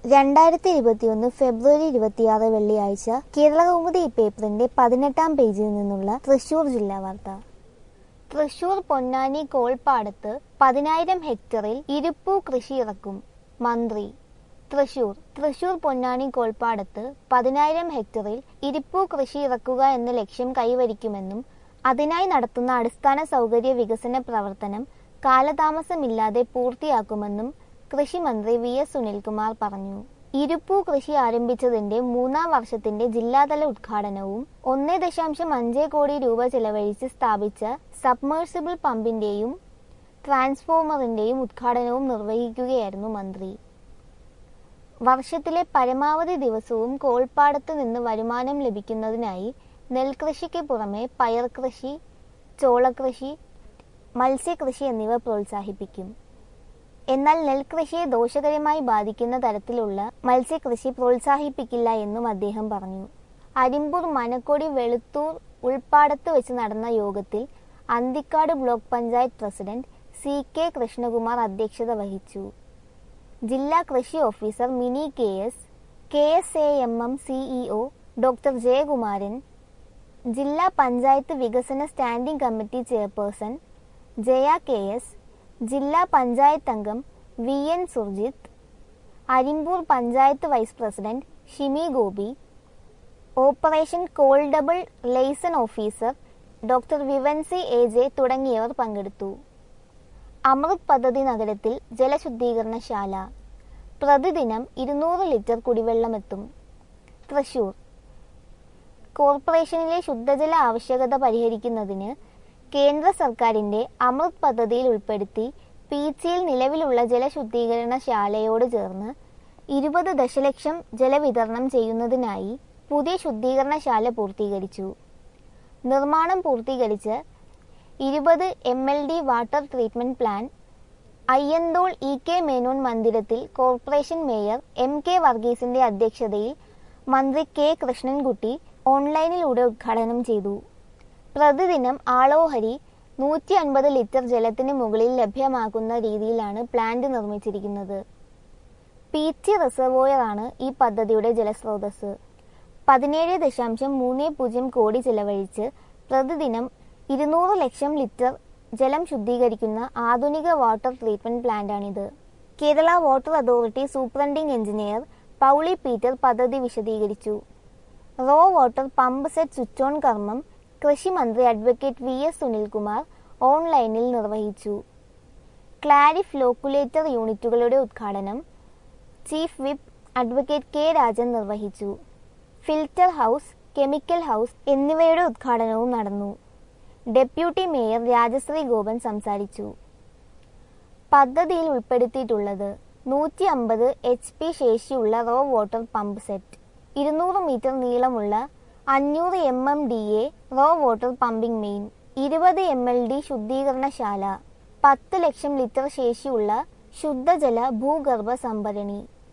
രണ്ടായിരത്തി ഇരുപത്തിയൊന്ന് ഫെബ്രുവരി ഇരുപത്തിയാറ് വെള്ളിയാഴ്ച കേരളകൗമുദി ഈ പേപ്പറിന്റെ പതിനെട്ടാം പേജിൽ നിന്നുള്ള തൃശൂർ ജില്ലാ വാർത്ത തൃശൂർ പൊന്നാനി കോൾപ്പാടത്ത് പതിനായിരം ഹെക്ടറിൽ ഇരുപ്പൂ കൃഷി ഇറക്കും മന്ത്രി തൃശൂർ തൃശൂർ പൊന്നാനി കോൾപ്പാടത്ത് പതിനായിരം ഹെക്ടറിൽ ഇരിപ്പൂ കൃഷി ഇറക്കുക എന്ന ലക്ഷ്യം കൈവരിക്കുമെന്നും അതിനായി നടത്തുന്ന അടിസ്ഥാന സൗകര്യ വികസന പ്രവർത്തനം കാലതാമസമില്ലാതെ പൂർത്തിയാക്കുമെന്നും കൃഷിമന്ത്രി വി എസ് സുനിൽകുമാർ പറഞ്ഞു ഇരുപ്പൂ കൃഷി ആരംഭിച്ചതിന്റെ മൂന്നാം വർഷത്തിന്റെ ജില്ലാതല ഉദ്ഘാടനവും ഒന്നേ ദശാംശം അഞ്ച് കോടി രൂപ ചെലവഴിച്ച് സ്ഥാപിച്ച സബ്മേഴ്സിബിൾ പമ്പിന്റെയും ട്രാൻസ്ഫോമറിന്റെയും ഉദ്ഘാടനവും നിർവഹിക്കുകയായിരുന്നു മന്ത്രി വർഷത്തിലെ പരമാവധി ദിവസവും കോൾപ്പാടത്ത് നിന്ന് വരുമാനം ലഭിക്കുന്നതിനായി നെൽകൃഷിക്ക് പുറമെ പയർ കൃഷി ചോളകൃഷി മത്സ്യകൃഷി എന്നിവ പ്രോത്സാഹിപ്പിക്കും എന്നാൽ നെൽകൃഷിയെ ദോഷകരമായി ബാധിക്കുന്ന തരത്തിലുള്ള മത്സ്യകൃഷി പ്രോത്സാഹിപ്പിക്കില്ല എന്നും അദ്ദേഹം പറഞ്ഞു അരിമ്പൂർ മനക്കൊടി വെളുത്തൂർ ഉൾപ്പാടത്ത് വെച്ച് നടന്ന യോഗത്തിൽ Anthikad block panchayat president C K Krishnakumar അധ്യക്ഷത വഹിച്ചു ജില്ലാ കൃഷി officer Mini K S K S A M M CEO doctor Jayakumaran ജില്ലാ പഞ്ചായത്ത് വികസന standing committee chairperson Jaya K S ജില്ലാ പഞ്ചായത്ത് അംഗം V N Surjith Arimpur panchayat vice president Shimi Gopi operation കോൾഡബിൾ liaison officer doctor Vivency A J തുടങ്ങിയവർ പങ്കെടുത്തു അമൃത് പദ്ധതി നഗരത്തിൽ ജലശുദ്ധീകരണശാല പ്രതിദിനം ഇരുന്നൂറ് ലിറ്റർ കുടിവെള്ളമെത്തും തൃശൂർ കോർപ്പറേഷനിലെ ശുദ്ധജല ആവശ്യകത പരിഹരിക്കുന്നതിന് കേന്ദ്ര സർക്കാരിന്റെ അമൃത് പദ്ധതിയിൽ ഉൾപ്പെടുത്തി പീച്ചിയിൽ നിലവിലുള്ള ജലശുദ്ധീകരണശാലയോട് ചേർന്ന് ഇരുപത് ദശലക്ഷം ജലവിതരണം ചെയ്യുന്നതിനായി പുതിയ ശുദ്ധീകരണശാല പൂർത്തീകരിച്ചു നിർമ്മാണം പൂർത്തീകരിച്ച് ഇരുപത് M L D water treatment plant Ayyanthole E K Menon മന്ദിരത്തിൽ കോർപ്പറേഷൻ മേയർ എം കെ വർഗീസിന്റെ അധ്യക്ഷതയിൽ മന്ത്രി കെ കൃഷ്ണൻകുട്ടി ഓൺലൈനിലൂടെ ഉദ്ഘാടനം ചെയ്തു പ്രതിദിനം ആളോഹരി നൂറ്റി അൻപത് ലിറ്റർ ജലത്തിന് മുകളിൽ ലഭ്യമാക്കുന്ന രീതിയിലാണ് പ്ലാന്റ് നിർമ്മിച്ചിരിക്കുന്നത് പീച്ചി റിസർവോയറാണ് ഈ പദ്ധതിയുടെ ജലസ്രോതസ് പതിനേഴ് ദശാംശം മൂന്ന് പൂജ്യം കോടി ചെലവഴിച്ച് പ്രതിദിനം ഇരുന്നൂറ് ലക്ഷം ലിറ്റർ ജലം ശുദ്ധീകരിക്കുന്ന ആധുനിക വാട്ടർ ട്രീറ്റ്മെന്റ് പ്ലാന്റാണിത് Kerala water authority superintending engineer Pauly Peter പദ്ധതി വിശദീകരിച്ചു raw water pump set switch on കർമ്മം കൃഷിമന്ത്രി അഡ്വക്കേറ്റ് വി എസ് സുനിൽകുമാർ ഓൺലൈനിൽ നിർവഹിച്ചു ക്ലാരിഫ് ലോക്കുലേറ്റർ യൂണിറ്റുകളുടെ ഉദ്ഘാടനം chief whip advocate K Rajan നിർവഹിച്ചു ഫിൽറ്റർ ഹൗസ് കെമിക്കൽ ഹൗസ് എന്നിവയുടെ ഉദ്ഘാടനവും നടന്നു ഡെപ്യൂട്ടി മേയർ രാജശ്രീ ഗോപൻ സംസാരിച്ചു പദ്ധതിയിൽ ഉൾപ്പെടുത്തിയിട്ടുള്ളത് നൂറ്റി അമ്പത് എച്ച് പി ശേഷിയുള്ള റോ വാട്ടർ പമ്പ് സെറ്റ് ഇരുന്നൂറ് മീറ്റർ നീളമുള്ള അഞ്ഞൂറ് M M D A raw water pumping main ഇരുപത് എം എൽ ഡി ശുദ്ധീകരണശാല പത്ത് ലക്ഷം ലിറ്റർ ശേഷിയുള്ള ശുദ്ധജല ഭൂഗർഭ സംഭരണി